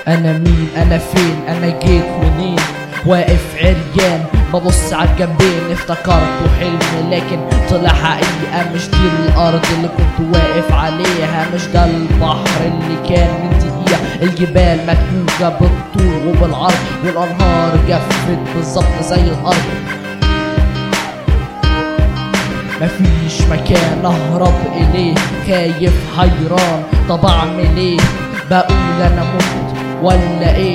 انا مين انا فين انا جيت منين واقف عريان ببص على الجنبين افتكرته حلم لكن طلع حقيقة مش دي الأرض اللي كنت واقف عليها مش ده البحر اللي كان من دقيقة الجبال مكتوجة بالطول وبالعرض والأنهار جفت بالظبط زي الأرض مفيش مكان اهرب اليه خايف حيران طب اعمل ايه بقول انا مت ولا ايه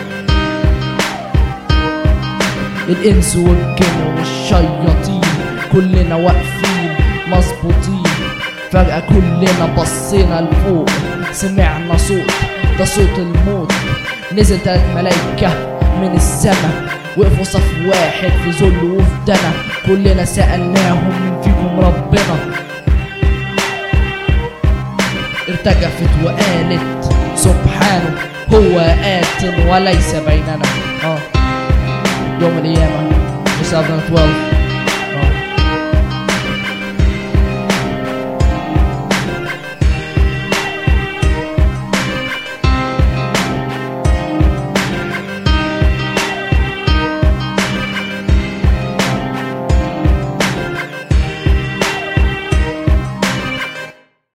الانس والجن والشياطين كلنا واقفين مظبوطين فجأة كلنا بصينا لفوق سمعنا صوت ده صوت الموت نزل تلات ملايكة من السما وقفوا صف واحد في ذل وفي دنا كلنا سألناهم مين فيكم ربنا ارتجفت وقالت سبحانه هو آت وليس بيننا اه يوم القيامة 2012